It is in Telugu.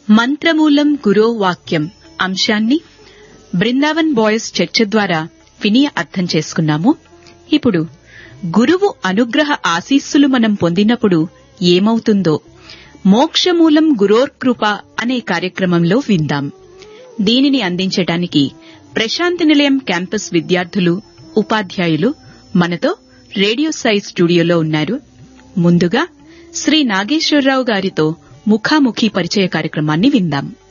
మంత్రమూలం గురో వాక్యం అంశాన్ని బృందావన్ బాయ్స్ చర్చ ద్వారా విని అర్థం చేసుకున్నాము ఇప్పుడు గురువు అనుగ్రహ ఆశీస్సులు మనం పొందినప్పుడు ఏమవుతుందో మోక్షమూలం గురోర్కృప అనే కార్యక్రమంలో విందాం దీనిని అందించడానికి ప్రశాంతి నిలయం క్యాంపస్ విద్యార్థులు ఉపాధ్యాయులు మనతో రేడియో సాయి స్టూడియోలో ఉన్నారు ముందుగా శ్రీ నాగేశ్వరరావు గారితో ముఖాముఖి పరిచయ కార్యక్రమాన్ని విందాం